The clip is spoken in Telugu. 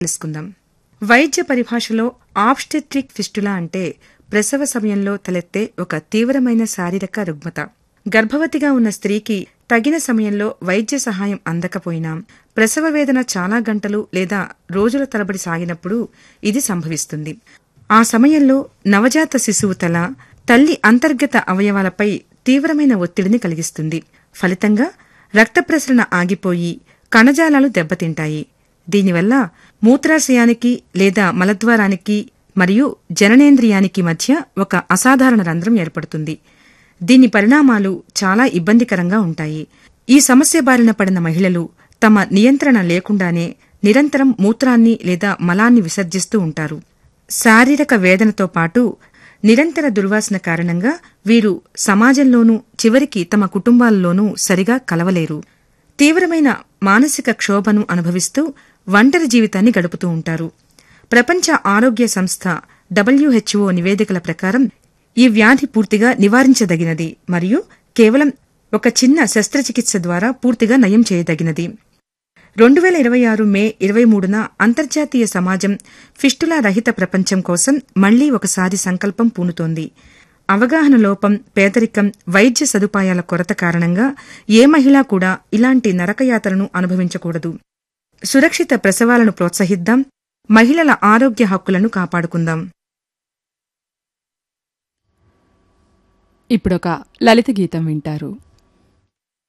తెలుసుకుందాం వైద్య పరిభాషలో ఆబ్స్టెట్రిక్ ఫిస్టులా అంటే ప్రసవ సమయంలో తలెత్తే ఒక తీవ్రమైన శారీరక రుగ్మత గర్భవతిగా ఉన్న స్త్రీకి తగిన సమయంలో వైద్య సహాయం అందకపోయినా ప్రసవ వేదన చాలా గంటలు లేదా రోజుల తరబడి సాగినప్పుడు ఇది సంభవిస్తుంది ఆ సమయంలో నవజాత శిశువు తల తల్లి అంతర్గత అవయవాలపై తీవ్రమైన ఒత్తిడిని కలిగిస్తుంది ఫలితంగా రక్త ప్రసరణ ఆగిపోయి కణజాలాలు దెబ్బతింటాయి దీనివల్ల మూత్రాశయానికి లేదా మలద్వారానికి మరియు జననేంద్రియానికి మధ్య ఒక అసాధారణ రంధ్రం ఏర్పడుతుంది దీని పరిణామాలు చాలా ఇబ్బందికరంగా ఉంటాయి ఈ సమస్య బారిన పడిన మహిళలు తమ నియంత్రణ లేకుండానే నిరంతరం మూత్రాన్ని లేదా మలాన్ని విసర్జిస్తూ ఉంటారు శారీరక వేదనతో పాటు నిరంతర దుర్వాసన కారణంగా వీరు సమాజంలోనూ చివరికి తమ కుటుంబాలలోనూ సరిగా కలవలేరు తీవ్రమైన మానసిక క్షోభను అనుభవిస్తూ ఒంటరి జీవితాన్ని గడుపుతూ ఉంటారు ప్రపంచ ఆరోగ్య సంస్థ డబ్ల్యూహెచ్ఓ నివేదికల ప్రకారం ఈ వ్యాధి పూర్తిగా నివారించదగినది మరియు కేవలం ఒక చిన్న శస్త్రచికిత్స ద్వారా పూర్తిగా నయం చేయదగినది రెండు వేల ఇరవై ఆరు మే ఇరవై మూడున అంతర్జాతీయ సమాజం ఫిస్టులా రహిత ప్రపంచం కోసం మళ్లీ ఒకసారి సంకల్పం పూనుతోంది అవగాహన లోపం పేదరికం వైద్య సదుపాయాల కొరత కారణంగా ఏ మహిళ కూడా ఇలాంటి నరకయాతలను అనుభవించకూడదు సురక్షిత ప్రసవాలను ప్రోత్సహిద్దాం మహిళల ఆరోగ్య హక్కులను కాపాడుకుందాం ఇప్పుడొక లలిత గీతం వింటారు